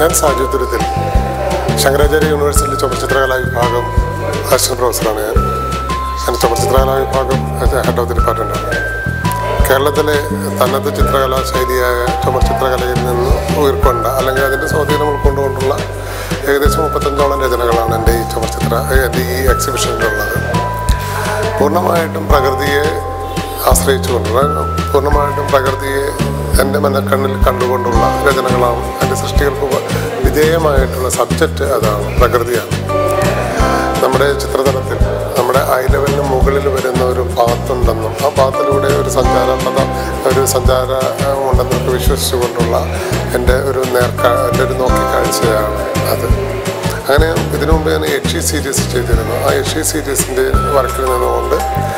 ഞാൻ സാജു തുരുത്തിൽ ശങ്കരാചാര്യ യൂണിവേഴ്സിറ്റി ചുമർചിത്രകലാ വിഭാഗം അസിസ്റ്റന്റ് പ്രൊഫസറാണ് ഞാൻ ഞാൻ ചുമർചിത്രകലാ വിഭാഗം ഹെഡ് ഓഫ് ദി ഡിപ്പാർട്ട്മെൻറ്റാണ് കേരളത്തിലെ തനത് ചിത്രകലാ ശൈലിയായ ചുമർചിത്രകലയിൽ നിന്ന് ഉയർക്കൊണ്ട അല്ലെങ്കിൽ അതിൻ്റെ സ്വാധീനം ഉൾക്കൊണ്ടുകൊണ്ടുള്ള ഏകദേശം മുപ്പത്തഞ്ചോളം രചനകളാണ് എൻ്റെ ഈ ചുമർചിത്ര എൻ്റെ ഈ എക്സിബിഷനിലുള്ളത് പൂർണ്ണമായിട്ടും പ്രകൃതിയെ ആശ്രയിച്ചുകൊണ്ടുള്ള പൂർണ്ണമായിട്ടും പ്രകൃതിയെ എൻ്റെ മനക്കണ്ണിൽ കണ്ടുകൊണ്ടുള്ള രചനകളാണ് എൻ്റെ സൃഷ്ടികൾക്ക് ഉപ- വിധേയമായിട്ടുള്ള സബ്ജക്റ്റ് അതാണ് പ്രകൃതിയാണ് നമ്മുടെ ചിത്രതലത്തിൽ നമ്മുടെ ഐ ലെവലിന് മുകളിൽ വരുന്ന ഒരു പാത്തുണ്ടെന്നും ആ പാത്തിലൂടെ ഒരു സഞ്ചാര പദ ഒരു സഞ്ചാര ഏഹ്, ഉണ്ടെന്നൊക്കെ വിശ്വസിച്ചുകൊണ്ടുള്ള എൻ്റെ ഒരു നേർക്കാ എൻ്റെ ഒരു നോക്കിക്കാഴ്ചയാണ് അത് അങ്ങനെ ഇതിനു മുമ്പ് ഞാൻ യക്ഷി സീരീസ് ചെയ്തിരുന്നു ആ യക്ഷി സീരീസിൻ്റെ വർക്കിൽ നിന്നുകൊണ്ട്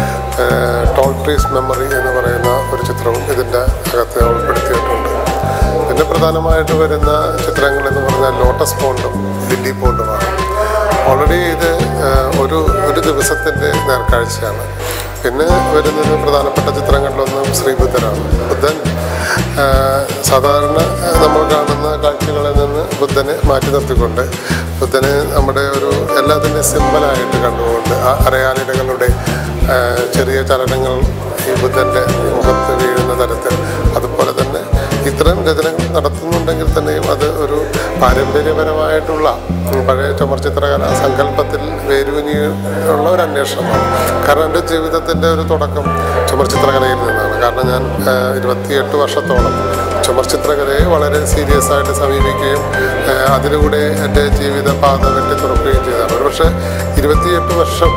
ടോൾ ട്രീസ് മെമ്മറി എന്ന് പറയുന്ന ഒരു ചിത്രവും ഇതിൻ്റെ അകത്ത് ഉൾപ്പെടുത്തിയിട്ടുണ്ട് പിന്നെ പ്രധാനമായിട്ട് വരുന്ന ചിത്രങ്ങൾ എന്ന് പറഞ്ഞാൽ ലോട്ടസ് പോണ്ടും ലില്ലി പോണ്ടുമാണ് ഓൾറെഡി ഇത് ആ, ഒരു ഒരു ദിവസത്തിൻ്റെ നേർക്കാഴ്ചയാണ് പിന്നെ വരുന്നത് പ്രധാനപ്പെട്ട ചിത്രങ്ങളിലൊന്ന് ശ്രീബുദ്ധനാണ് ബുദ്ധൻ ആ, സാധാരണ ആ, നമ്മൾ കാണുന്ന കാഴ്ചകളിൽ നിന്ന് ബുദ്ധനെ മാറ്റി നിർത്തിക്കൊണ്ട് ബുദ്ധനെ നമ്മുടെ ഒരു എല്ലാത്തിൻ്റെയും സിമ്പലായിട്ട് കണ്ടുകൊണ്ട് ആ അരയാലിടകളുടെ ആ, ചെറിയ ചലനങ്ങൾ ഈ ബുദ്ധൻ്റെ മുഖത്ത് വീഴുന്ന തരത്തിൽ അതുപോലെ തന്നെ ഇത്തരം രചനകൾ നടത്തുന്നുണ്ടെങ്കിൽ തന്നെയും അത് ഒരു പാരമ്പര്യപരമായിട്ടുള്ള ഉം, പഴയ ചുമർചിത്രകലാ സങ്കല്പത്തിൽ വേരൂന്നിയുള്ള ഒരു അന്വേഷണമാണ് കാരണം എൻ്റെ ജീവിതത്തിൻ്റെ ഒരു തുടക്കം ചുമർചിത്രകലയിൽ നിന്നാണ് കാരണം ഞാൻ ആ, ഇരുപത്തിയെട്ട് വർഷത്തോളം ചുമർചിത്രകലയെ വളരെ സീരിയസ് ആയിട്ട് സമീപിക്കുകയും ആ, അതിലൂടെ എൻ്റെ ജീവിത പാത വെട്ടി തുറക്കുകയും ചെയ്തതാണ് ഒരുപക്ഷെ ഇരുപത്തിയെട്ട് വർഷം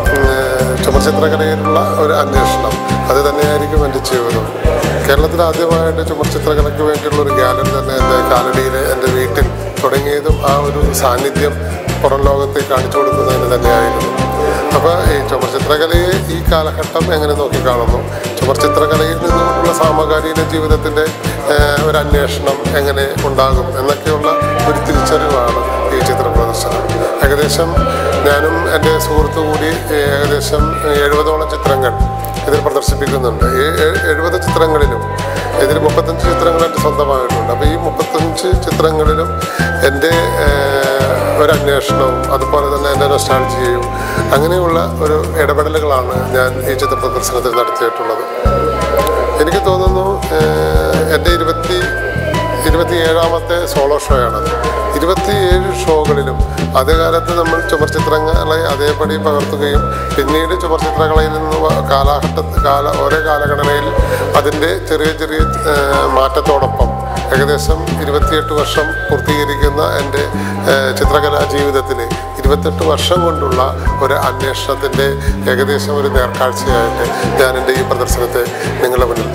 ഉം, ചുമർചിത്രകലയിലുള്ള ഒരു അന്വേഷണം അത് തന്നെയായിരിക്കും എൻ്റെ ജീവിതം കേരളത്തിൽ ആദ്യമായിട്ട് ചുമർചിത്രകലയ്ക്ക് വേണ്ടിയുള്ള ഒരു ഗാലറി തന്നെ എൻ്റെ കാലടിയിലെ എൻ്റെ വീട്ടിൽ തുടങ്ങിയതും ആ ഒരു സാന്നിധ്യം പുറം ലോകത്തെ കാണിച്ചു കൊടുക്കുന്നതിന് തന്നെയായിരുന്നു അപ്പോൾ ഈ ചുമർചിത്രകലയെ ഈ കാലഘട്ടം എങ്ങനെ നോക്കിക്കാണുന്നു ചുമർചിത്രകലയിൽ നിന്നുകൊണ്ടുള്ള സമകാലീന ജീവിതത്തിൻ്റെ ഏഹ്, ഒരു അന്വേഷണം എങ്ങനെ ഉണ്ടാകും എന്നൊക്കെയുള്ള ഒരു തിരിച്ചറിവാണ് ഈ ചിത്ര പ്രദർശനം ഏകദേശം ഞാനും എൻ്റെ സുഹൃത്തു കൂടി ഏകദേശം എഴുപതോളം ചിത്രങ്ങൾ ഇതിൽ പ്രദർശിപ്പിക്കുന്നുണ്ട് ഈ എ- എഴുപത് ചിത്രങ്ങളിലും ഇതിൽ മുപ്പത്തഞ്ച് ചിത്രങ്ങൾ എൻ്റെ സ്വന്തമായിട്ടുണ്ട് അപ്പോൾ ഈ മുപ്പത്തഞ്ച് ചിത്രങ്ങളിലും എൻ്റെ ഏഹ്, ഒരു അന്വേഷണവും അതുപോലെ തന്നെ എൻ്റെ നൊസ്റ്റാൾജിയയും അങ്ങനെയുള്ള ഒരു ഇടപെടലുകളാണ് ഞാൻ ഈ ചിത്ര പ്രദർശനത്തിൽ നടത്തിയിട്ടുള്ളത് എനിക്ക് തോന്നുന്നു ഏഹ്, എൻ്റെ ഇരുപത്തി ഇരുപത്തിയേഴാമത്തെ സോളോ ഷോയാണത് ഇരുപത്തിയേഴ് ഷോകളിലും ആദ്യകാലത്ത് നമ്മൾ ചുമർചിത്രങ്ങളെ അതേപടി പകർത്തുകയും പിന്നീട് ചുമർചിത്രകളയിൽ നിന്ന് വ- കാലഘട്ട കാല ഓരോ കാലഘടനയിൽ അതിൻ്റെ ചെറിയ ചെറിയ ഏഹ്, മാറ്റത്തോടൊപ്പം ഏകദേശം ഇരുപത്തിയെട്ട് വർഷം പൂർത്തീകരിക്കുന്ന എൻ്റെ ഏഹ്, ചിത്രകലാ ജീവിതത്തിൽ ഇരുപത്തെട്ട് വർഷം കൊണ്ടുള്ള ഒരു അന്വേഷണത്തിൻ്റെ ഏകദേശം ഒരു നേർക്കാഴ്ചയായിട്ട് ഞാൻ എൻ്റെ ഈ പ്രദർശനത്തെ നിങ്ങളുടെ മുന്നിൽ